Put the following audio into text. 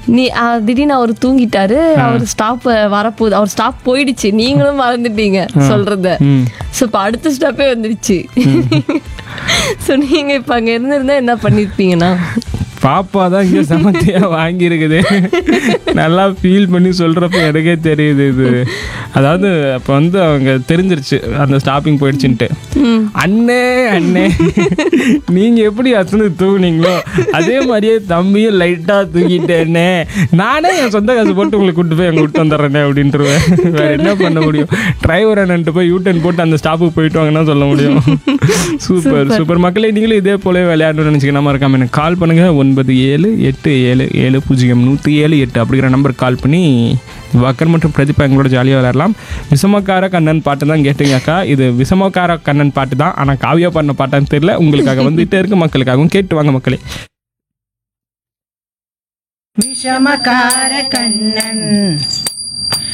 நீ ஆ, திடீர்னு அவர் தூங்கிட்டாரு அவர் ஸ்டாப் வரப்போகுது அவர் ஸ்டாப் போயிடுச்சு நீங்களும் மறந்துட்டீங்க சொல்றத ம் ஸோ இப்போ அடுத்த ஸ்டாப்பே வந்துடுச்சு ஸோ நீங்க இப்போ அங்கே இருந்திருந்தா என்ன பண்ணியிருப்பீங்கன்னா பாப்பா தான் இங்கே சமத்தியாக வாங்கியிருக்குது நல்லா ஃபீல் பண்ணி சொல்கிறப்ப எனக்கே தெரியுது இது அதாவது அப்போ வந்து அவங்க தெரிஞ்சிருச்சு அந்த ஸ்டாப்பிங் போயிடுச்சுன்ட்டு அண்ணே அண்ணே நீங்கள் எப்படி அசந்து தூங்குனீங்களோ அதே மாதிரியே தம்பியும் லைட்டாக தூங்கிட்டேனே நானே என் சொந்த காசு போட்டு உங்களை கூட்டு போய் அங்கே விட்டு வந்துடுறேனே அப்படின்ட்டுருவேன் வேறு என்ன பண்ண முடியும் டிரைவர் அண்ணன்ட்டு போய் யூட்டன் போட்டு அந்த ஸ்டாப்புக்கு போயிட்டு வாங்கன்னா சொல்ல முடியும் சூப்பர் சூப்பர் மக்களே நீங்களும் இதே போல விளையாடணும்னு நினச்சிங்கன்னா மறக்காம எனக்கு கால் பண்ணுங்க ஒன்பது ஏழு எட்டு ஏழு ஏழு பூஜ்ஜியம் நூற்றி ஏழு எட்டு அப்படிங்கிற நம்பருக்கு கால் பண்ணி வக்கர் மற்றும் பிரதீபா எங்களோட ஜாலியாக விளையாடலாம் விஷமக்கார கண்ணன் பாட்டு தான் கேட்டீங்க அக்கா இது விஷமக்கார கண்ணன் பாட்டு தான் ஆனால் காவியா பண்ண பாட்டான்னு தெரியல உங்களுக்காக வந்துட்டே இருக்கு மக்களுக்காகவும் கேட்டு வாங்க மக்களே விஷமகார கண்ணன்